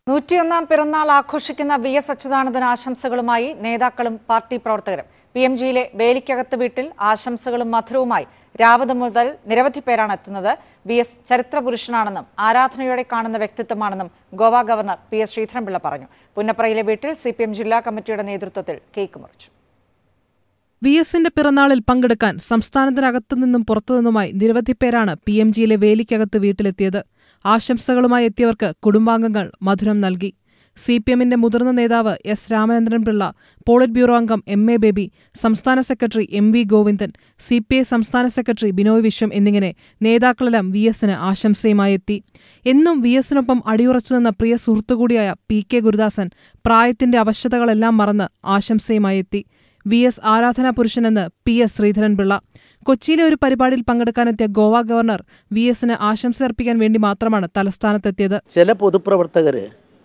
നൂറ്റിയൊന്നാം പിറന്നാൾ ആഘോഷിക്കുന്ന V S Achuthanandan ആശംസകളുമായി നേതാക്കളും പാർട്ടി പ്രവർത്തകരും പി എം ജിയിലെ വേലിക്കകത്ത് വീട്ടിൽ ആശംസകളും മധുരവുമായി രാവിലെ മുതൽ നിരവധി പേരാണ് എത്തുന്നത് വി എസ് ചരിത്ര പുരുഷനാണെന്നും ആരാധനയോടെ കാണുന്ന വ്യക്തിത്വമാണെന്നും Goa governor P S Sreedharan Pillai പറഞ്ഞു പുന്നപ്രയിലെ വീട്ടിൽ സി പി എം ജില്ലാ കമ്മിറ്റിയുടെ നേതൃത്വത്തിൽ കേക്ക് മുറിച്ചു വി എസിന്റെ പിറന്നാളിൽ പങ്കെടുക്കാൻ സംസ്ഥാനത്തിനകത്തു നിന്നും പുറത്തുനിന്നുമായി നിരവധി പേരാണ് പി എം ജിയിലെ വേലിക്കകത്ത് വീട്ടിലെത്തിയത് ആശംസകളുമായി എത്തിയവർക്ക് കുടുംബാംഗങ്ങൾ മധുരം നൽകി സി പി എമ്മിന്റെ മുതിർന്ന നേതാവ് എസ് രാമചന്ദ്രൻപിള്ള പോളിറ്റ് ബ്യൂറോ അംഗം എം എ ബേബി സംസ്ഥാന secretary M V Govindan C P I സംസ്ഥാന സെക്രട്ടറി ബിനോയ് വിശ്വം എന്നിങ്ങനെ നേതാക്കളെല്ലാം വി എസിന് ആശംസയുമായി എത്തി എന്നും വി എസിനൊപ്പം അടിയുറച്ചു നിന്ന പ്രിയ സുഹൃത്തുകൂടിയായ പി കെ ഗുരുദാസൻ പ്രായത്തിന്റെ അവശതകളെല്ലാം മറന്ന് ആശംസയുമായി എത്തി വി എസ് ആരാധനാ പുരുഷനെന്ന് പി എസ് ശ്രീധരൻപിള്ള കൊച്ചിയിലെ ഒരു പരിപാടിയിൽ പങ്കെടുക്കാനെത്തിയ ഗോവ ഗവർണർ വി എസിന് ആശംസ അർപ്പിക്കാൻ വേണ്ടി മാത്രമാണ് തലസ്ഥാനത്തെത്തിയത് ചില പൊതുപ്രവർത്തകർ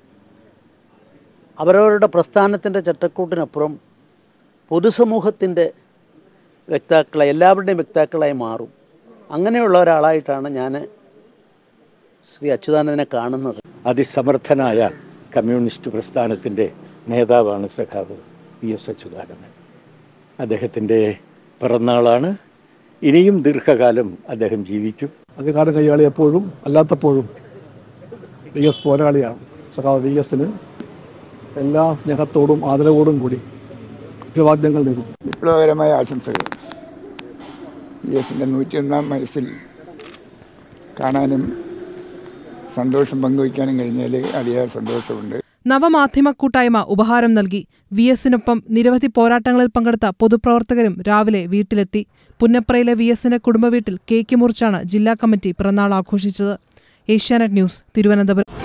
അവരവരുടെ പ്രസ്ഥാനത്തിൻ്റെ ചട്ടക്കൂട്ടിനപ്പുറം പൊതുസമൂഹത്തിൻ്റെ വ്യക്താക്കളായി എല്ലാവരുടെയും വ്യക്താക്കളായി മാറും അങ്ങനെയുള്ള ഒരാളായിട്ടാണ് ഞാൻ ശ്രീ അച്യുതാനന്ദനെ കാണുന്നത് അതിസമർത്ഥനായ കമ്മ്യൂണിസ്റ്റ് പ്രസ്ഥാനത്തിൻ്റെ നേതാവാണ് സഖാവ് വി എസ് അച്യുതാനന്ദൻ അദ്ദേഹത്തിൻ്റെ പിറന്നാളാണ് ഇനിയും ദീർഘകാലം അദ്ദേഹം ജീവിക്കും അധികാരം കൈയാളിയപ്പോഴും അല്ലാത്തപ്പോഴും വി എസ് പോരാളിയാണ് സഖാവ് വി എസിന് എല്ലാ സ്നേഹത്തോടും ആദരവോടും കൂടി അഭിവാദ്യങ്ങൾ നേരും വിപ്ലവകരമായ ആശംസകൾ വി എസിൻ്റെ നൂറ്റിയൊന്നാം വയസ്സിൽ കാണാനും സന്തോഷം പങ്കുവയ്ക്കാനും കഴിഞ്ഞാൽ അതിയായ സന്തോഷമുണ്ട് നവമാധ്യമ കൂട്ടായ്മ ഉപഹാരം നൽകി വി എസിനൊപ്പം നിരവധി പോരാട്ടങ്ങളിൽ പങ്കെടുത്ത പൊതുപ്രവർത്തകരും രാവിലെ വീട്ടിലെത്തി പുന്നപ്രയിലെ വി എസിന്റെ കുടുംബവീട്ടിൽ കേക്ക് മുറിച്ചാണ് ജില്ലാ കമ്മിറ്റി പിറന്നാൾ ആഘോഷിച്ചത് ഏഷ്യാനെറ്റ് ന്യൂസ് തിരുവനന്തപുരം